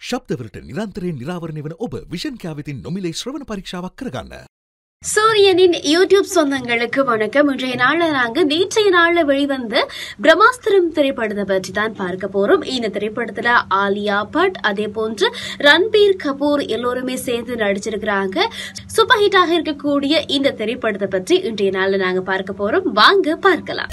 ශබ්දවලට නිරන්තරයෙන් නිරාවරණය වන ඔබ විෂන් කෑවිතින් නොමිලේ ශ්‍රවණ පරීක්ෂාවක් කරගන්න. சூரியனின் யூடியூப் சொந்தங்களுக்கு வணக்கம் இன்றைய நாள்ல நாங்க நேற்றைய நாள்ல வெளிவந்த பிரம்மாஸ்திரம் திரைப்படத்தை பற்றி தான் பார்க்க போறோம் இந்த திரைப்படத்துல ஆலியா பட் அதே போன்று ரன்பீர் கபூர் எல்லோருமே சேர்ந்து நடிச்சிருக்கிறாங்க சூப்பர் ஹிட்டாக இருக்கக்கூடிய இந்த திரைப்படத்தை பற்றி இன்றைய நாள்ல நாங்க பார்க்க போறோம் வாங்க பார்க்கலாம்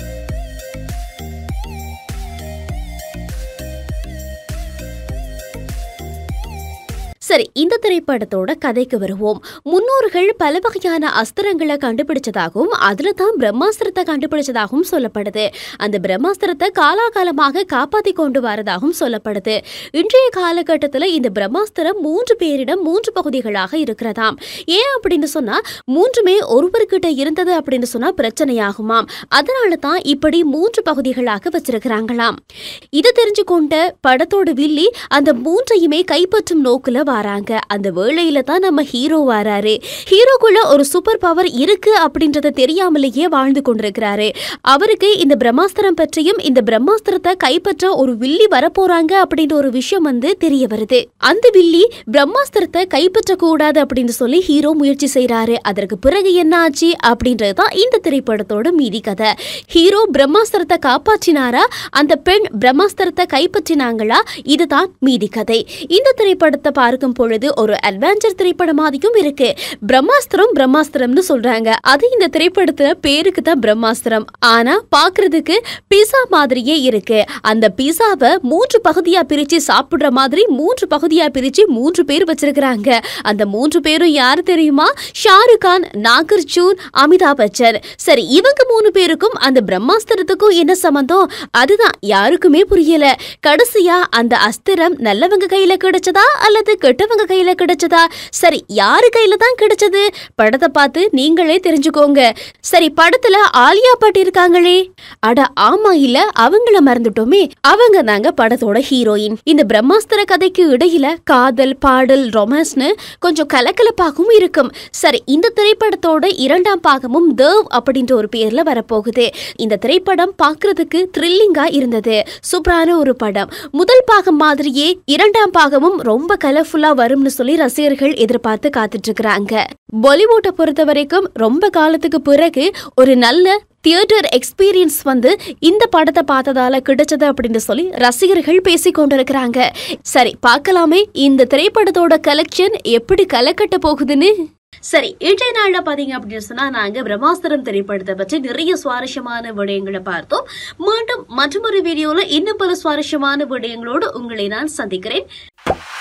சரி இந்த திரைப்படத்தோட கதைக்கு வருவோம் முன்னோர்கள் பல வகையான அஸ்திரங்களை கண்டுபிடிச்சதாகவும் அதுல தான் பிரம்மாஸ்திரத்தை கண்டுபிடிச்சதாகவும் சொல்லப்படுது அந்த பிரம்மாஸ்திரத்தை காலாகாலமாக காப்பாத்தி கொண்டு வரதாகவும் சொல்லப்படுது இன்றைய காலகட்டத்தில் இந்த பிரம்மாஸ்திரம் மூன்று பேரிடம் மூன்று பகுதிகளாக இருக்கிறதாம் ஏன் அப்படின்னு சொன்னா மூன்றுமே ஒருவர்கிட்ட இருந்தது அப்படின்னு சொன்னா பிரச்சனையாகுமாம் அதனால தான் இப்படி மூன்று பகுதிகளாக வச்சிருக்கிறாங்களாம் இதை தெரிஞ்சு கொண்ட படத்தோட வில்லி அந்த மூன்றையுமே கைப்பற்றும் நோக்குல வராங்க அந்த வேளையில தான் நம்ம ஹீரோ வராரு ஹீரோக்குள்ள ஒரு சூப்பர் பவர் இருக்கு அப்படின்றத தெரியாமலேயே வாழ்ந்து கொண்டிருக்கிறாரு அவருக்கு இந்த பிரம்மாஸ்திரம் பற்றியும் இந்த பிரம்மாஸ்திரத்தை கைப்பற்ற ஒரு வில்லி வரப்போறாங்க அப்படின்ற ஒரு விஷயம் வந்து தெரிய வருது அந்த வில்லி பிரம்மாஸ்திரத்தை கைப்பற்ற கூடாது அப்படின்னு சொல்லி ஹீரோ முயற்சி செய்றாரு அதற்கு பிறகு என்ன ஆச்சு அப்படின்றது தான் இந்த திரைப்படத்தோட மீதி கதை ஹீரோ பிரம்மாஸ்திரத்தை காப்பாற்றினாரா அந்த பெண் பிரம்மாஸ்திரத்தை கைப்பற்றினாங்களா இதுதான் மீதி கதை இந்த திரைப்படத்தை பார்க்கும் பொழுது ஒரு அட்வென்ச்சர் திரைப்படம் மாதிரியும் இருக்கு பிரம்மாஸ்திரம் பிரம்மாஸ்திரம்னு சொல்றாங்க அது இந்த திரைப்படத்துல பேருக்கு தான் பிரம்மாஸ்திரம் ஆனா பாக்குறதுக்கு பீஸா மாதிரியே இருக்கு அந்த பீஸாவை மூன்று பகுதியா பிரிச்சு சாப்பிடுற மாதிரி மூன்று பகுதியா பிரிச்சு மூன்று பேர் வச்சிருக்கிறாங்க அந்த மூன்று பேரும் யாரு தெரியுமா ஷாருக் கான் நாகர்ஜூன் அமிதாப் பச்சன் சரி இவங்க மூணு பேருக்கும் அந்த பிரம்மாஸ்திரத்துக்கும் என்ன சம்பந்தம் அதுதான் யாருக்குமே புரியல கடைசியா அந்த அஸ்திரம் நல்லவங்க கையில கிடைச்சதா அல்லது கெட்டவங்க கையில கிடைச்சதா சரி யாரு கையில தான் கிடைச்சது படத்தை பார்த்து நீங்களே தெரிஞ்சுக்கோங்க சரி படத்துல ஆலியா பட் இருக்காங்களே அட ஆமா இல்ல அவங்கள மறந்துட்டோமே அவங்க தாங்க படத்தோட ஹீரோயின் இந்த பிரம்மாஸ்திர கதைக்கு இடையில காதல் பாடல் ரொமான்ஸ்னு கொஞ்சம் கலக்கலப்பாகவும் இருக்கும் சரி இந்த திரைப்படத்தோட இரண்டாம் பாகமும் தேவ் அப்படின்ற ஒரு பேர்ல வரப்போகுது இந்த திரைப்படம் பார்க்கிறதுக்கு த்ரில்லிங்கா இருந்தது சூப்பரான ஒரு படம் முதல் பாகம் மாதிரியே இரண்டாம் பாகமும் ரொம்ப கலர்ஃபுல்லா வரும்னு சொல்லி ரசிகர்கள் எதிர்பார்த்து காத்துட்டு இருக்கிறாங்க பாலிவுட்டை பொறுத்த வரைக்கும் ரொம்ப காலத்துக்கு பிறகு ஒரு நல்ல தியேட்டர் எக்ஸ்பீரியன்ஸ் வந்து இந்த படத்தை பார்த்ததால கிடைச்சது அப்படின்னு சொல்லி ரசிகர்கள் பேசிக் கொண்டிருக்கிறாங்க சரி பார்க்கலாமே இந்த திரைப்படத்தோட கலெக்ஷன் எப்படி கலக்கட்ட போகுதுன்னு சரி இன்றைய நாள்ல பாத்தீங்க அப்படின்னு சொன்னா நாங்க பிரம்மாஸ்திரம் திரைப்படத்தை பற்றி நிறைய சுவாரஸ்யமான விடயங்களை பார்த்தோம் மீண்டும் மற்றொரு வீடியோல இன்னும் பல சுவாரஸ்யமான விடயங்களோடு உங்களை நான் சந்திக்கிறேன்